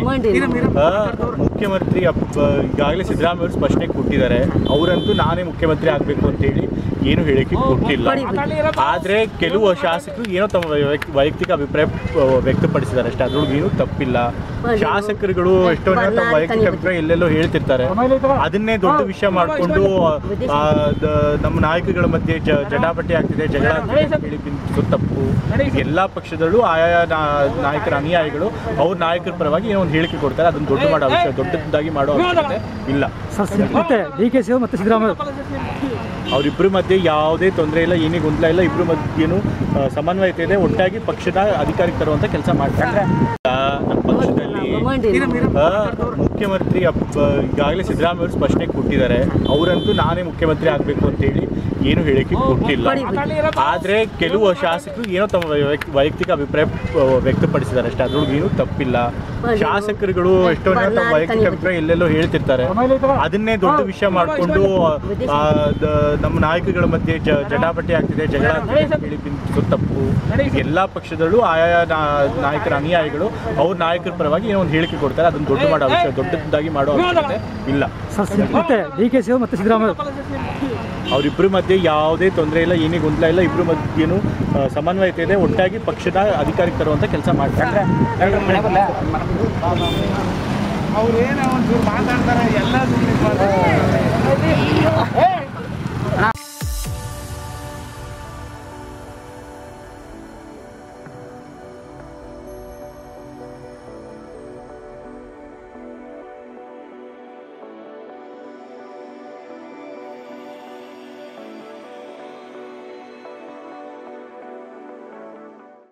ಆ, ಮುಖ್ಯಮಂತ್ರಿ ಅಪ್- ಈಗಾಗಲೇ ಸಿದ್ದರಾಮಯ್ಯ ಅವರು ಸ್ಪಷ್ಟನೆ ಕೊಟ್ಟಿದ್ದಾರೆ ಅವರಂತೂ ನಾನೇ ಮುಖ್ಯಮಂತ್ರಿ ಆಗಬೇಕು ಅಂತೇಳಿ ಏನು ಹೇಳಿಕೆ ಕೊಟ್ಟಿಲ್ಲ ಆದರೆ ಕೆಲವು ಶಾಸಕರು ಏನೋ ತಮ್ಮ ವೈಯಕ್ತಿ- ವೈಯಕ್ತಿಕ ಅಭಿಪ್ರಾಯ ಆ, ವ್ಯಕ್ತಪಡಿಸಿದ್ದಾರೆ ಅಷ್ಟೇ ಅದ್ರೊಳಗೆ ಏನೂ ತಪ್ಪಿಲ್ಲ ಶಾಸಕರುಗಳು ಎಷ್ಟೋ ಜನ ತಮ್ಮ ವೈಯಕ್ತಿಕ ಅಭಿಪ್ರಾಯ ಎಲ್ಲೆಲ್ಲೋ ಹೇಳ್ತಿರ್ತಾರೆ ಅದನ್ನೇ ದೊಡ್ಡ ವಿಷಯ ಮಾಡಿಕೊಂಡು ನಮ್ಮ ನಾಯಕರುಗಳ ಮಧ್ಯೆ ಜ- ಜಟಾಪಟಿ ಆಗ್ತಿದೆ ಜಗಳ ಆಗ್ತಿದೆ ಅಂತ ಹೇಳಿ ಬಿಂಬಿಸೋದು ತಪ್ಪು ಎಲ್ಲ ಪಕ್ಷದಲ್ಲೂ ಆಯಾ ನಾ- ನಾಯಕರ ಅನುಯಾಯಿಗಳು ಅವ್ರ ನಾಯಕರ ಪರವಾಗಿ ಏನೋ ಒಂದು ಹೇಳಿಕೆ ಕೊಡ್ತಾರೆ ಅದನ್ನ ದೊಡ್ಡ ಮಾಡೋ ಅವಶ್ಯ ದೊಡ್ಡದಾಗಿ ಮಾಡೋ ಅವಶ್ಯಕತೆ ಇಲ್ಲ ಸರ್ ಮತ್ತೆ ಡಿ ಕೆ ಶಿವ ಮತ್ತು ಸಿದ್ದರಾಮಯ್ಯ ಅವರಿಬ್ಬರ ಮಧ್ಯೆ ಯಾವುದೇ ತೊಂದರೆ ಇಲ್ಲ ಏನೇ ಗೊಂದಲ ಇಲ್ಲ ಇಬ್ಬರ ಮಧ್ಯೆನೂ ಆ, ಸಮನ್ವಯತೆ ಇದೆ ಒಟ್ಟಾಗಿ ಪಕ್ಷದ ಅಧಿಕಾರಕ್ಕೆ ತರುವಂತ ಕೆಲಸ ಮಾಡ್ತಾರೆ ಆ, ನಮ್ಮ ಪಕ್ಷದಲ್ಲಿ ಆ, ಮುಖ್ಯಮಂತ್ರಿ ಅಪ್- ಈಗಾಗಲೇ ಸಿದ್ದರಾಮಯ್ಯ ಅವರು ಸ್ಪಷ್ಟನೆ ಕೊಟ್ಟಿದ್ದಾರೆ ಅವರಂತೂ ನಾನೇ ಮುಖ್ಯಮಂತ್ರಿ ಆಗಬೇಕು ಅಂತೇಳಿ ಏನು ಹೇಳಿಕೆ ಕೊಟ್ಟಿಲ್ಲ ಆದರೆ ಕೆಲವು ಶಾಸಕರು ಏನೋ ತಮ್ಮ ವೈಯಕ್ತಿ- ವೈಯಕ್ತಿಕ ಅಭಿಪ್ರಾಯ ಆ, ವ್ಯಕ್ತಪಡಿಸಿದ್ದಾರೆ ಅಷ್ಟೇ ಅದ್ರೊಳಗೆ ಏನೂ ತಪ್ಪಿಲ್ಲ ಶಾಸಕರುಗಳು ಎಷ್ಟೋ ಜನ ತಮ್ಮ ವೈಯಕ್ತಿಕ ಅಭಿಪ್ರಾಯ ಎಲ್ಲೆಲ್ಲೋ ಹೇಳ್ತಿರ್ತಾರೆ ಅದನ್ನೇ ದೊಡ್ಡ ವಿಷಯ ಮಾಡಿಕೊಂಡು ನಮ್ಮ ನಾಯಕರುಗಳ ಮಧ್ಯೆ ಜ- ಜಟಾಪಟಿ ಆಗ್ತಿದೆ ಜಗಳ ಆಗ್ತಿದೆ ಅಂತ ಹೇಳಿ ಬಿಂಬಿಸೋದು ತಪ್ಪು ಎಲ್ಲ ಪಕ್ಷದಲ್ಲೂ ಆಯಾ ನಾ- ನಾಯಕರ ಅನುಯಾಯಿಗಳು ಅವ್ರ ನಾಯಕರ ಪರವಾಗಿ ಏನೋ ಒಂದು ಹೇಳಿಕೆ ಕೊಡ್ತಾರೆ ಅದನ್ನ ದೊಡ್ಡ ಮಾಡೋ ಅವಶ್ಯ ದೊಡ್ಡದಾಗಿ ಮಾಡೋ ಅವಶ್ಯಕತೆ ಇಲ್ಲ ಸರ್ ಮತ್ತೆ ಡಿ ಕೆ ಶಿವ ಮತ್ತು ಸಿದ್ದರಾಮಯ್ಯ ಅವರಿಬ್ಬರ ಮಧ್ಯೆ ಯಾವುದೇ ತೊಂದರೆ ಇಲ್ಲ ಏನೇ ಗೊಂದಲ ಇಲ್ಲ ಇಬ್ಬರ ಮಧ್ಯೆನೂ ಆ, ಸಮನ್ವಯತೆ ಇದೆ ಒಟ್ಟಾಗಿ ಪಕ್ಷದ ಅಧಿಕಾರಕ್ಕೆ ತರುವಂತ ಕೆಲಸ ಮಾಡ್ತಾರೆ ಅವ್ರೇನೋ ಒಂಚೂರು ಮಾತಾಡ್ತಾರೆ ಎಲ್ಲ